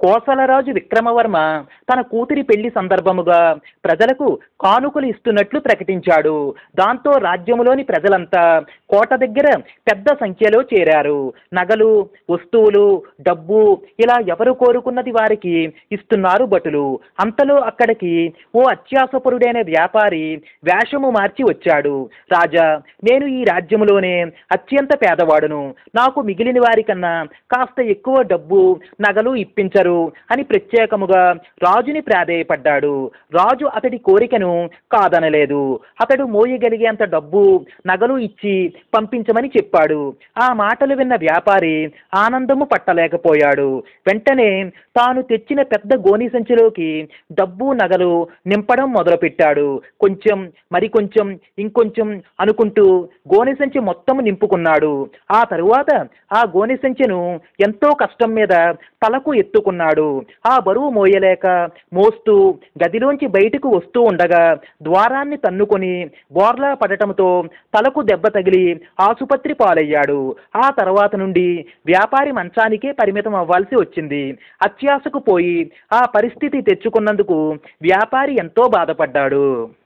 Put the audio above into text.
కోసలరాజు విక్రమవర్మ తన కూతురి పెళ్లి సందర్భముగా ప్రజలకు కానుకలు ఇస్తున్నట్లు ప్రకటించాడు దాంతో రాజ్యములోని ప్రజలంతా కోట దగ్గర పెద్ద సంఖ్యలో చేరారు నగలు వస్తువులు డబ్బు ఇలా ఎవరు కోరుకున్నది వారికి ఇస్తున్నారు భటులు అంతలో అక్కడికి ఓ అత్యాసపరుడైన వ్యాపారి వేషము మార్చి వచ్చాడు రాజా నేను ఈ రాజ్యములోనే అత్యంత పేదవాడును నాకు మిగిలిన వారికన్నా కాస్త ఎక్కువ డబ్బు నగలు ఇప్పించరు అని ప్రత్యేకముగా రాజుని ప్రాధేయపడ్డాడు రాజు అతడి కోరికను కాదనలేదు అతడు మోయగలిగేంత డబ్బు నగలు ఇచ్చి పంపించమని చెప్పాడు ఆ మాటలు విన్న వ్యాపారి ఆనందము పట్టలేకపోయాడు వెంటనే తాను తెచ్చిన పెద్ద గోని సంచిలోకి డబ్బు నగలు నింపడం మొదలుపెట్టాడు కొంచెం మరి కొంచెం ఇంకొంచెం అనుకుంటూ గోనె సంచి మొత్తం నింపుకున్నాడు ఆ తరువాత ఆ గోనె సంచెను ఎంతో కష్టం మీద తలకు ఎత్తుకున్నాడు ఆ బరువు మోయలేక మోస్తూ గదిలోంచి బయటకు వస్తూ ఉండగా ద్వారాన్ని తన్నుకొని బోర్లా పడటంతో తలకు దెబ్బ తగిలి ఆసుపత్రి పాలయ్యాడు ఆ తర్వాత నుండి వ్యాపారి మంచానికే పరిమితం అవ్వాల్సి వచ్చింది అత్యాశకు పోయి ఆ పరిస్థితి తెచ్చుకున్నందుకు వ్యాపారి ఎంతో బాధపడ్డాడు